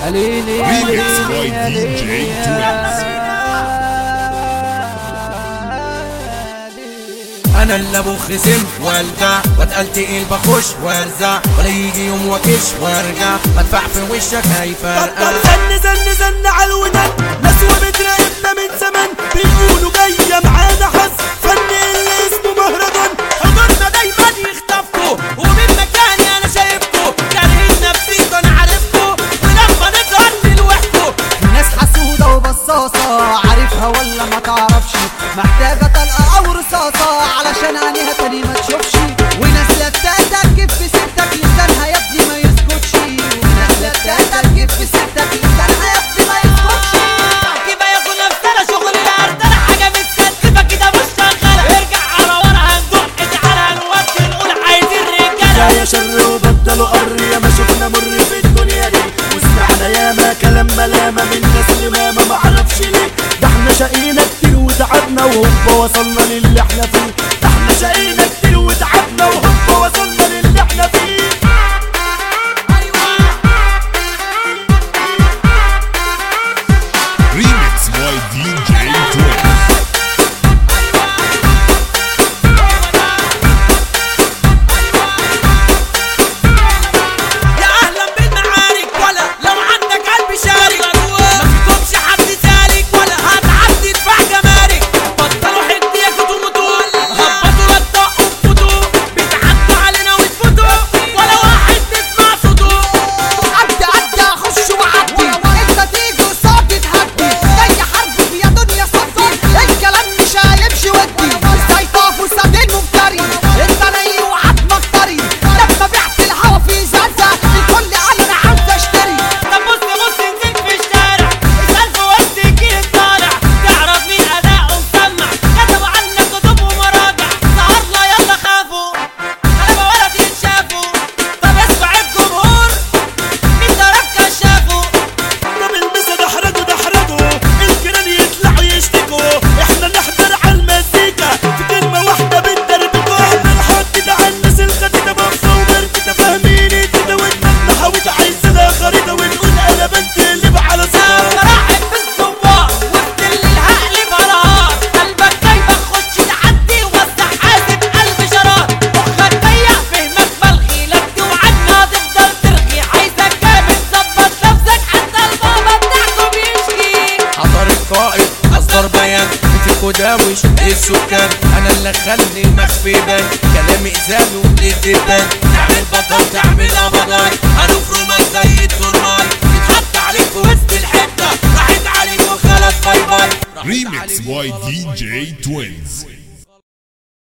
ليلي Remix by DJ Twins. انا اللي ابو خصم وارجع واتقل تقيل بخش وارزع ولا يجي يوم واكش وارجع ادفع في وشك هيفرقع زن زن زن على الودن نسوة بتراقبنا من زمن بيقولوا جاية معانا حظ فن اللي اسمه مهرجان حضورنا دايما يخطفكوا ومن مكاني انا شايفكوا كارهين نفسيكوا انا عارفكوا ولما نظهر لوحدكوا ناس حسودة وبصاصة عارفها ولا ما تعرفش محتاجة طلقة أو رصاصة علشان عينيها تاني ما تشوفش وناس لفتاتك كيف في ستك لسانها يا ابني ما يسكتش وناس لفتاتك كيف في ستك لسانها يا ابني ما يسكتش كيف يكون نفسنا شغل الارض حاجه متستفه كده مش شغاله ارجع على ورا هندوق تعالى نودي نقول عايزين رجاله يا شر وبطلوا قر يا ما شفنا مر في الدنيا دي وسمعنا ياما كلام ملامة من ناس يمامة معرفش ليه ده احنا شقينا كتير وتعبنا وهوبا وصلنا للي احنا فيه ده احنا شقينا كتير وتعبنا وهوبا وصلنا للي احنا فيه Remix by DJ Twins. يا اهلا بالمعارك ولا لو عندك قلب شارك ما فيكمش حد سالك ولا هتعدي دفاع جمارك بطلوا حديكوا تموتوا هبطوا للطاق وفوتوا بتعدوا علينا وتفوتوا ولا واحد تسمع صوته عدي عدي اخش وعدي انت تيجي وصوتي تهدي زي حرب يا دنيا صدي الكلام مش هيمشي ودي ازاي طاف وسادين مفتري انت ني وعظمك طري لما بعت الهوا في زازة الكل قال انا عاوز اشتري طب بص بص نزلت في الشارع اسأل في وسط الجيل الطالع تعرف مين أداؤه مسمع كتبوا عنا كتب ومراجع سهرنا يلا خافوا غلبة ولا تنشافوا طب اسمع الجمهور مين ضرب كشافه طب المسا دحرجوا دحرجوا الجيران يطلعوا يشتكوا احنا نحضر على المزيكا في كلمة واحدة بندربكوا احنا نحط ده على الناس الخديدة بفة ومركدة فاهمين كده ودماغنا حاوت عايزينها خريطة ونقول انا بنتقلب على صوت راحت في الزوار وسط اللي الهقلب نهار قلبك جايبك خش تعدي ووسع حاسب قلب شرار مخك ضيق فهمك ملغي لك توعدنا تفضل ترغي عايزك جامد ظبط نفسك حتى البابا بتاعكم يشكي حضر القائد اصدر بيان انت داوش السكان انا اللي اخلي المخفي بان كلامي ازال وبتدبان تعمل بطل تعمل ابضاي هنفرمك زي الترماي يتحط عليك في وسط الحته راحت عليك وخلاص باي باي راحت Remix عليك by وخلاص باي باي. DJ Twins.